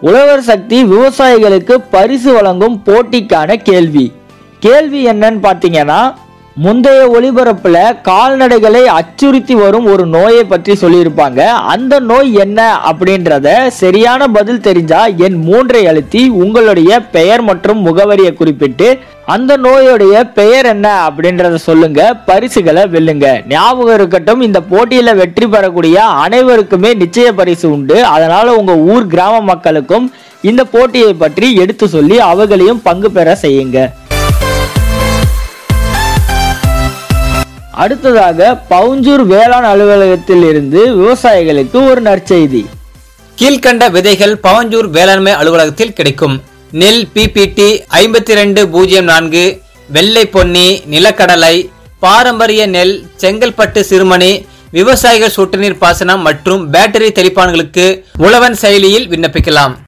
உழவர் சக்தி விவசாயிகளுக்கு பரிசு வழங்கும் போட்டிக்கான கேள்வி கேள்வி என்னன்னு பார்த்தீங்கன்னா முந்தைய ஒளிபரப்புல கால்நடைகளை அச்சுறுத்தி வரும் ஒரு நோயை பற்றி சொல்லியிருப்பாங்க அந்த நோய் என்ன அப்படின்றத சரியான பதில் தெரிஞ்சா என் மூன்றை அழுத்தி உங்களுடைய பெயர் மற்றும் முகவரியை குறிப்பிட்டு அந்த நோயுடைய பெயர் என்ன அப்படின்றத சொல்லுங்க பரிசுகளை வெல்லுங்க ஞாபகம் இருக்கட்டும் இந்த போட்டியில வெற்றி பெறக்கூடிய அனைவருக்குமே நிச்சய பரிசு உண்டு அதனால உங்க ஊர் கிராம மக்களுக்கும் இந்த போட்டியை பற்றி எடுத்து சொல்லி அவர்களையும் பங்கு பெற செய்யுங்க அடுத்ததாக பவுஞ்சூர் வேளாண் அலுவலகத்தில் இருந்து விவசாயிகளுக்கு ஒரு நற்செய்தி கீழ்கண்ட விதைகள் பவஞ்சூர் வேளாண்மை அலுவலகத்தில் கிடைக்கும் நெல் பிபிடி ஐம்பத்தி ரெண்டு பூஜ்ஜியம் நான்கு வெள்ளை பொன்னி நிலக்கடலை பாரம்பரிய நெல் செங்கல்பட்டு சிறுமணி விவசாயிகள் சொட்டு நீர் பாசனம் மற்றும் பேட்டரி தெளிப்பான்களுக்கு உழவன் செயலியில் விண்ணப்பிக்கலாம்